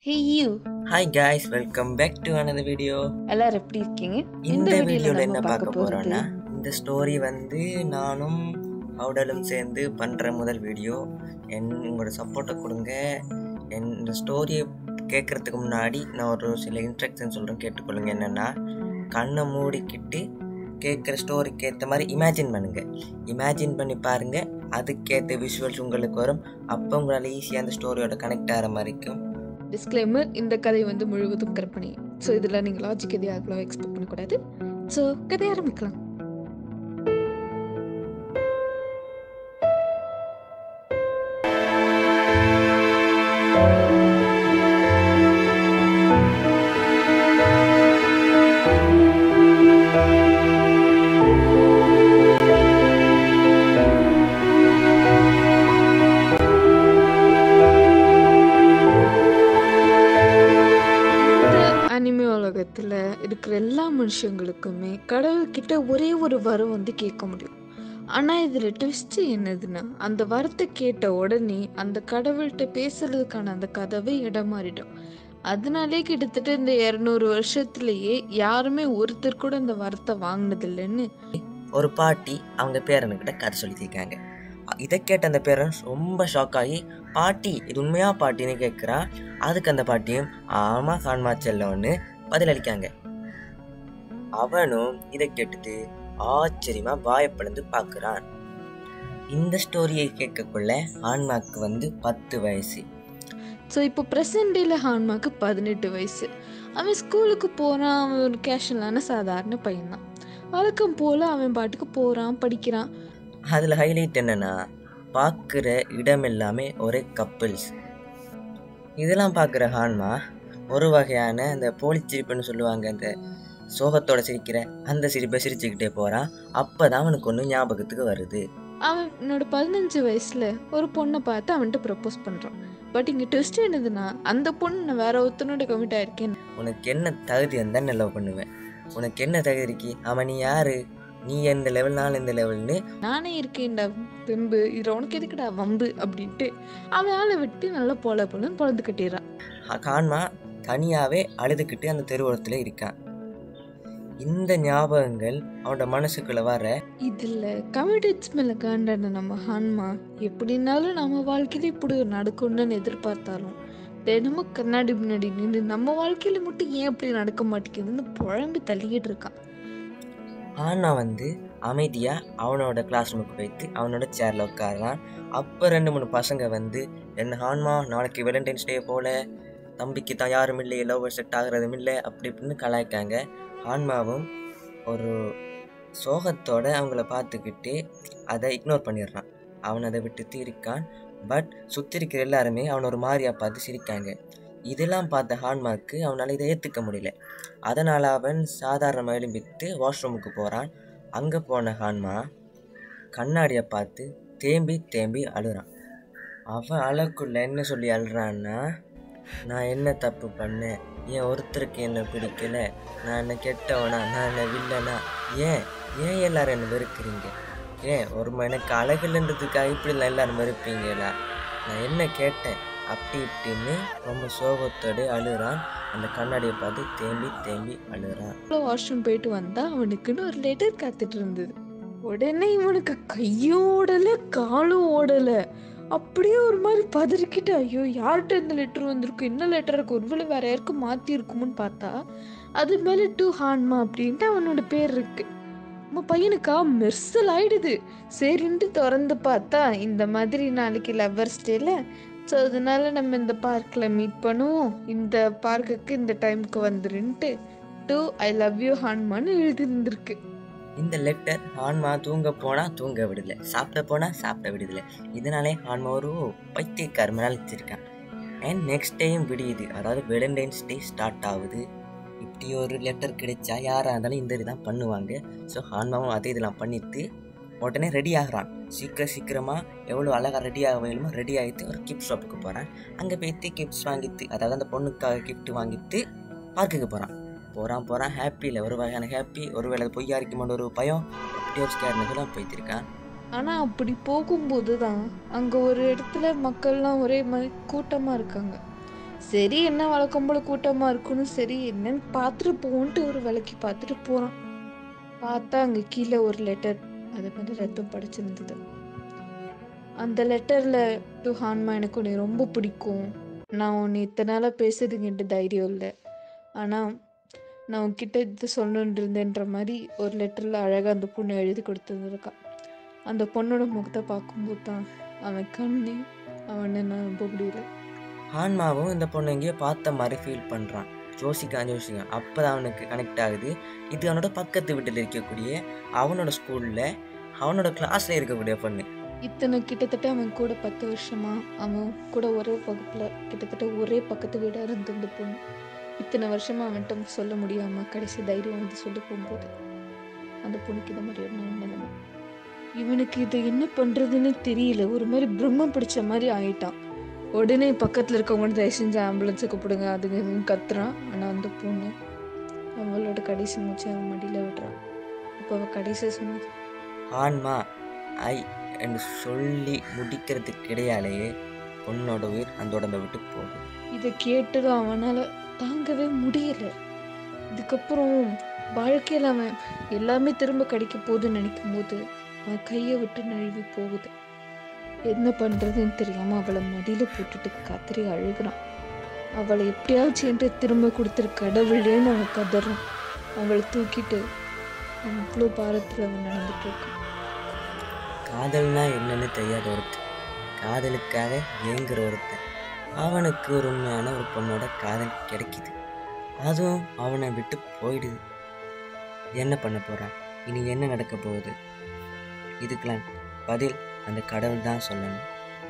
Hey you hi guys welcome back to another video எல்லாரும் எப்படி இருக்கீங்க இந்த videoல வீடியோவில் நம்ம என்ன பார்க்க போறது போகிறோன்னா இந்த ஸ்டோரி வந்து நானும் ஹவுடலும் சேர்ந்து பண்ணுற முதல் வீடியோ என் உங்களோட சப்போர்ட்டை கொடுங்க என் இந்த ஸ்டோரியை கேட்குறதுக்கு முன்னாடி நான் ஒரு சில இன்ஸ்ட்ரக்ஷன் சொல்கிறேன் கேட்டுக்கொள்ளுங்க என்னென்னா கண்ணை மூடிக்கிட்டு கேட்குற ஸ்டோரிக்கு ஏற்ற மாதிரி இமேஜின் பண்ணுங்கள் இமேஜின் பண்ணி பாருங்கள் அதுக்கேற்ற விஷுவல்ஸ் உங்களுக்கு வரும் அப்போ உங்களால் ஈஸியாக அந்த ஸ்டோரியோட கனெக்ட் ஆகிற மாதிரி இருக்கும் டிஸ்க்ளைமர் இந்த கதை வந்து முழுவதும் கற்பனை ஸோ இதில் நீங்கள் லாஜிக் எதையும் அவ்வளோ எக்ஸ்பெக்ட் பண்ணக்கூடாது ஸோ கதை ஆரம்பிக்கலாம் இந்த அனிமே உலகத்தில் இருக்கிற எல்லா மனுஷங்களுக்குமே கடவுள்கிட்ட ஒரே ஒரு வரம் வந்து கேட்க முடியும் ஆனால் இதில் ட்விஸ்ட்டு என்னதுன்னா அந்த வரத்தை கேட்ட உடனே அந்த கடவுள்கிட்ட பேசுறதுக்கான அந்த கதவை இடம் மாறிடும் அதனாலே கிட்டத்தட்ட இந்த இரநூறு வருஷத்துலேயே யாருமே ஒருத்தர் கூட அந்த வரத்தை வாங்கினதில்லைன்னு ஒரு பாட்டி அவங்க பேரனுக்கிட்ட கதை சொல்லியிருக்காங்க இதை கேட்ட அந்த பேரன் ரொம்ப ஷாக் ஆகி பாட்டி இது உண்மையா பாட்டின்னு கேட்குறான் அதுக்கு அந்த பாட்டியும் ஆமா கான்மா செல்லோன்னு பதிலளிக்காங்க அவனும் இதை கேட்டுட்டு ஆச்சரியமா வாயப்பிளந்து பார்க்குறான் இந்த ஸ்டோரியை கேட்கக்குள்ள ஆன்மாக்கு வந்து பத்து வயசு ஸோ இப்போ ப்ரெசன்ட் டேல ஹான்மாக்கு பதினெட்டு வயசு அவன் ஸ்கூலுக்கு போகிறான் அவன் ஒரு கேஷுவலான சாதாரண பையன்தான் வழக்கம் போல் அவன் பாட்டுக்கு போகிறான் படிக்கிறான் அதில் ஹைலைட் என்னன்னா பார்க்குற இடம் எல்லாமே ஒரே கப்பிள்ஸ் இதெல்லாம் பார்க்குற ஹான்மா ஒரு வகையான அந்த போலி சிரிப்புன்னு சொல்லுவாங்க அந்த சோகத்தோட சிரிக்கிற அந்த சிரிப்பை சிரிச்சுக்கிட்டே போகிறான் அப்போ தான் அவனுக்கு ஒன்று ஞாபகத்துக்கு வருது அவனோட பதினஞ்சு வயசில் ஒரு பொண்ணை பார்த்து அவன்கிட்ட ப்ரப்போஸ் பண்ணுறான் பட் இங்கே ட்விஸ்ட் என்னதுன்னா அந்த பொண்ணு நான் வேற ஒருத்தனோட கமிட் ஆயிருக்கேன் உனக்கு என்ன தகுதி இருந்தால் நான் லவ் பண்ணுவேன் உனக்கு என்ன தகுதி இருக்கு அவன் நீ யாரு நீ எந்த லெவல் நான் இந்த லெவல்னு நானே இருக்கேன்டா தெம்பு இதில் உனக்கு எதுக்குடா வம்பு அப்படின்ட்டு அவன் ஆளை விட்டு நல்லா போல போலன்னு பொழந்து கட்டிடுறான் கான்மா தனியாகவே அழுதுகிட்டு அந்த தெருவோரத்தில் இருக்கான் இந்த ஞாபகங்கள் அவனோட மனசுக்குள்ள வர இதில் கமிட்டட்ஸ் மேலே காண்டான நம்ம ஹான்மா எப்படினாலும் நம்ம வாழ்க்கையில இப்படி ஒரு நடக்கும்னு எதிர்பார்த்தாலும் தினமும் கண்ணாடி முன்னாடி நின்று நம்ம வாழ்க்கையில மட்டும் ஏன் இப்படி நடக்க மாட்டேங்குதுன்னு புழம்பி தள்ளிக்கிட்டு இருக்கான் ஆனா வந்து அமைதியா அவனோட கிளாஸ் ரூமுக்கு போயிட்டு அவனோட சேர்ல உட்காரலாம் அப்போ ரெண்டு மூணு பசங்க வந்து என்ன ஹான்மா நாளைக்கு வேலண்டைன்ஸ் டே போல தம்பிக்கு தான் யாரும் இல்லையே லவ் செட் ஆகுறதும் இல்லை அப்படி இப்படின்னு கலாய்க்காங்க ஆன்மாவும் ஒரு சோகத்தோட அவங்கள பார்த்துக்கிட்டு அதை இக்னோர் பண்ணிடுறான் அவன் அதை விட்டு இருக்கான் பட் சுற்றி இருக்கிற எல்லாருமே அவனை ஒரு மாதிரியா பார்த்து சிரிக்காங்க இதெல்லாம் பார்த்த ஹான்மாக்கு அவனால் இதை ஏற்றுக்க முடியல அதனால் அவன் சாதாரணமாக எழும்பிட்டு வாஷ்ரூமுக்கு போகிறான் அங்கே போன ஹான்மா கண்ணாடியை பார்த்து தேம்பி தேம்பி அழுறான் அவன் அழக்குள்ள என்ன சொல்லி அழுறான்னா நான் என்ன தப்பு பண்ணேன் ஏன் ஒருத்தருக்கு என்ன பிடிக்கல நான் என்ன கெட்டவனா நான் என்ன வில்லனா ஏன் ஏன் எல்லாரும் என்ன வெறுக்கிறீங்க ஏன் ஒரு ம- எனக்கு அழகில்ன்றதுக்காக இப்படிலாம் எல்லாரும் வெறுப்பீங்களா நான் என்ன கேட்டேன் அப்படி இப்படின்னு ரொம்ப சோகத்தோடு அழுறான் அந்த கண்ணாடியை பார்த்து தேம்பி தேம்பி அழுறான் வாஷ்ரூம் போயிட்டு வந்தா அவனுக்குன்னு ஒரு லெட்டர் காத்துட்டு இருந்தது உடனே இவனுக்கு கையும் ஓடல காலும் ஓடல அப்படியே ஒரு மாதிரி பதறிக்கிட்டு ஐயோ யார்கிட்ட இந்த லெட்டர் வந்திருக்கும் என்ன லெட்டர் இருக்கு ஒருவேளை வேற யாருக்கும் மாத்தி இருக்கும்னு பார்த்தா அது மேல டூ ஹான்மா அப்படின்ட்டு அவனோட பேர் இருக்கு நம்ம பையனுக்கா மெர்சல் ஆயிடுது சரின்ட்டு திறந்து பார்த்தா இந்த மாதிரி நாளைக்கு லவ்வர்ஸ் டேல ஸோ அதனால நம்ம இந்த பார்க்கில் மீட் பண்ணுவோம் இந்த பார்க்குக்கு இந்த டைமுக்கு வந்துருன்ட்டு டு ஐ லவ் யூ ஹான்மான்னு எழுதியிருந்திருக்கு இந்த லெட்டர் ஆன்மா தூங்க போனால் தூங்க விடுதலை சாப்பிட போனால் சாப்பிட விடுதலை இதனாலே ஆன்மா ஒரு பைத்தியக்காரமாக அழைச்சிருக்கான் அண்ட் நெக்ஸ்ட் டைம் விடியுது அதாவது வேலண்டைன்ஸ் டே ஸ்டார்ட் ஆகுது இப்படி ஒரு லெட்டர் கிடைச்சா யாராக இருந்தாலும் இந்த இதுதான் பண்ணுவாங்க ஸோ ஆன்மாவும் அதே இதெல்லாம் பண்ணிட்டு உடனே ரெடி ஆகுறான் சீக்கிரம் சீக்கிரமாக எவ்வளோ அழகாக ரெடி ஆக வேணுமோ ரெடி ஆகிட்டு ஒரு கிஃப்ட் ஷாப்புக்கு போகிறான் அங்கே போயிட்டு கிஃப்ட்ஸ் வாங்கிட்டு அதாவது அந்த பொண்ணுக்காக கிஃப்ட் வாங்கிட்டு பார்க்குக்கு போகிறான் போகிறான் போகிறான் ஹாப்பியில் ஒரு வகையான ஹாப்பி ஒருவேளை அது பொய்யா இருக்குமோன்னு ஒரு பயம் அப்படி ஒரு ஸ்கேர்னு போயிட்டு இருக்கான் ஆனால் அப்படி போகும்போது தான் அங்கே ஒரு இடத்துல மக்கள்லாம் ஒரே மாதிரி கூட்டமாக இருக்காங்க சரி என்ன வழக்கம் போல கூட்டமா இருக்குன்னு சரி என்னன்னு பார்த்துட்டு போன்ட்டு ஒரு விலைக்கு பார்த்துட்டு போறான் பார்த்தா அங்க கீழே ஒரு லெட்டர் அது வந்து ரத்தம் படிச்சிருந்தது அந்த லெட்டர்ல டு ஹான்மா எனக்கு உன்னை ரொம்ப பிடிக்கும் நான் உன்னை இத்தனை நாளாக பேசுறதுக்கு என்கிட்ட தைரியம் இல்லை ஆனால் நான் உன்கிட்ட இது சொல்லணுன்னு இருந்தேன்ற மாதிரி ஒரு லெட்டரில் அழகாக அந்த பொண்ணு எழுதி கொடுத்துருந்துருக்கா அந்த பொண்ணோட முகத்தை பார்க்கும்போது தான் அவன் கண்ணே அவனை நான் நம்ப முடியல ஆன்மாவும் இந்த பொண்ணு எங்கேயோ பார்த்த மாதிரி ஃபீல் பண்ணுறான் ஜோசிக்கான் ஜோசிக்கான் அப்போ தான் அவனுக்கு கனெக்ட் ஆகுது இது அவனோட பக்கத்து வீட்டில் இருக்கக்கூடிய அவனோட ஸ்கூலில் அவனோட கிளாஸில் இருக்கக்கூடிய பொண்ணு இத்தனை கிட்டத்தட்ட அவன் கூட பத்து வருஷமா அவன் கூட ஒரே வகுப்புல கிட்டத்தட்ட ஒரே பக்கத்து வீடாக இருந்த இந்த பொண்ணு இத்தனை வருஷமா அவன்கிட்ட சொல்ல முடியாம கடைசி தைரியம் வந்து சொல்ல போகும்போது அந்த பொண்ணுக்கு இந்த மாதிரி ஒரு நிலைமை இவனுக்கு இது என்ன பண்றதுன்னு தெரியல ஒரு மாதிரி பிரம்மம் பிடிச்ச மாதிரி ஆயிட்டான் உடனே பக்கத்துல இருக்கவங்க தயவு செஞ்சு ஆம்புலன்ஸை கூப்பிடுங்க அதுங்க இதுன்னு கத்துறான் ஆனா அந்த பொண்ணு அவளோட கடைசி மூச்சு அவன் மடியில விடுறான் அப்போ அவ கடைசி சொன்னது ஆன்மா ஐ என்று சொல்லி முடிக்கிறதுக்கு இடையாலேயே பொண்ணோட உயிர் அந்த உடம்பை விட்டு போகுது இதை கேட்டதும் அவனால தாங்கவே முடியல இதுக்கப்புறம் வாழ்க்கையில் அவன் எல்லாமே திரும்ப கிடைக்க போகுதுன்னு நினைக்கும் போது அவன் கையை விட்டு நழுவி போகுது என்ன பண்றதுன்னு தெரியாம அவளை மடியில போட்டுட்டு கத்திரி அழுகுறான் அவளை எப்படியாச்சும் என்று திரும்ப கொடுத்துரு கடவுளேன்னு அவன் கதறான் அவளை தூக்கிட்டு அவன் அவ்வளோ பாரத்தில் அவன் நடந்துட்டு இருக்கான் காதல்னா என்னன்னு தெரியாத ஒருத்தன் காதலுக்காக ஏங்குற ஒருத்தன் அவனுக்கு ஒரு உண்மையான ஒரு பொண்ணோட காதல் கிடைக்குது அதுவும் அவனை விட்டு போயிடுது என்ன பண்ண போறான் இனி என்ன நடக்க போகுது இதுக்கெல்லாம் பதில் அந்த கடவுள் தான் சொல்லணும்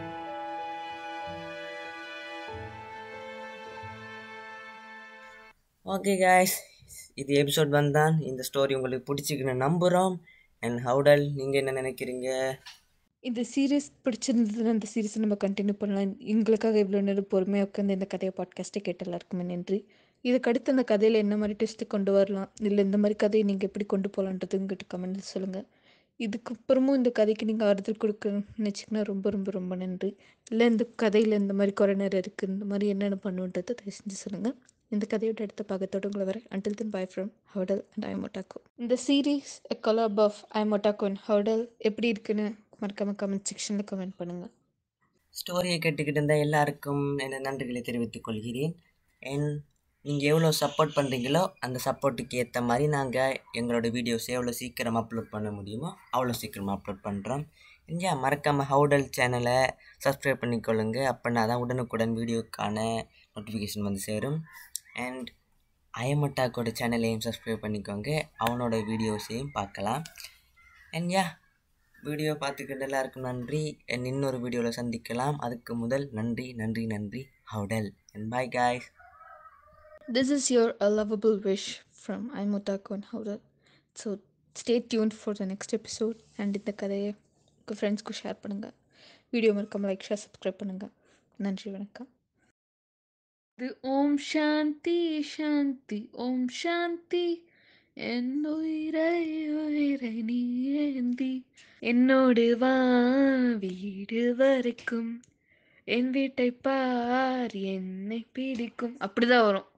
ஓகே காய்ஸ் இது எபிசோட் வந்தான் இந்த ஸ்டோரி உங்களுக்கு பிடிச்சிக்குன்னு நம்புகிறோம் அண்ட் ஹவுடல் நீங்கள் என்ன நினைக்கிறீங்க இந்த சீரியஸ் பிடிச்சிருந்ததுன்னா இந்த சீரிஸை நம்ம கண்டினியூ பண்ணலாம் எங்களுக்காக இவ்வளோ நேரம் பொறுமையாக உட்காந்து இந்த கதையை பாட்காஸ்ட்டை கேட்ட எல்லாருக்குமே நன்றி இதுக்கு அடுத்து அந்த கதையில் என்ன மாதிரி டெஸ்ட்டு கொண்டு வரலாம் இல்லை இந்த மாதிரி கதையை நீங்கள் எப்படி கொண்டு போகலான்றது உங்கள்கிட்ட கமெண்ட் சொல்லுங்கள் இதுக்கப்புறமும் இந்த கதைக்கு நீங்கள் ஆறுதல் கொடுக்கணும்னு நினச்சிங்கன்னா ரொம்ப ரொம்ப ரொம்ப நன்றி இல்லை இந்த கதையில் இந்த மாதிரி குறை நேரம் இருக்குது இந்த மாதிரி என்னென்ன பண்ணுன்றதை தயவு செஞ்சு சொல்லுங்கள் இந்த கதையோட அடுத்த பாகத்தோடு உங்களை வர அண்டில் தென் பை ஃப்ரம் ஹவுடல் அண்ட் ஐமோட்டாக்கோ இந்த சீரீஸ் எ கலர் பஃப் ஐமோட்டாக்கோ அண்ட் ஹவுடல் எப்படி இருக்குன்னு மறக்காமல் கமெண்ட் செக்ஷனில் கமெண்ட் பண்ணுங்கள் ஸ்டோரியை கேட்டுக்கிட்டு இருந்த எல்லாருக்கும் என்ன நன்றிகளை தெரிவித்துக் கொள்கிறேன் என் நீங்கள் எவ்வளோ சப்போர்ட் பண்ணுறீங்களோ அந்த சப்போர்ட்டுக்கு ஏற்ற மாதிரி நாங்கள் எங்களோட வீடியோஸ் எவ்வளோ சீக்கிரம் அப்லோட் பண்ண முடியுமோ அவ்வளோ சீக்கிரமாக அப்லோட் பண்ணுறோம் இங்கே மறக்காமல் ஹவுடல் சேனலை சப்ஸ்கிரைப் பண்ணிக்கொள்ளுங்க அப்படின்னா தான் உடனுக்குடன் வீடியோக்கான நோட்டிஃபிகேஷன் வந்து சேரும் அண்ட் அயமட்டாக்கோட சேனலையும் சப்ஸ்கிரைப் பண்ணிக்கோங்க அவனோட வீடியோஸையும் பார்க்கலாம் அண்ட் யா வீடியோ பார்த்துக்கிட்டு எல்லாருக்கும் நன்றி என் இன்னொரு வீடியோவில் சந்திக்கலாம் அதுக்கு முதல் நன்றி நன்றி நன்றி ஹவுடல் and bye guys This is your a lovable wish from I'm Otaku and Howdal. So stay tuned for the next episode and இந்த கதையை உங்கள் ஃப்ரெண்ட்ஸ்க்கு ஷேர் பண்ணுங்கள் வீடியோ மறக்காம லைக் ஷேர் சப்ஸ்கிரைப் பண்ணுங்கள் நன்றி வணக்கம் இது ஓம் சாந்தி சாந்தி ஓம் சாந்தி என் உயிரை உயிரை நீ ஏந்தி என்னோடு வா வீடு வரைக்கும் என் வீட்டை பார் என்னை பிடிக்கும் அப்படிதான் வரும்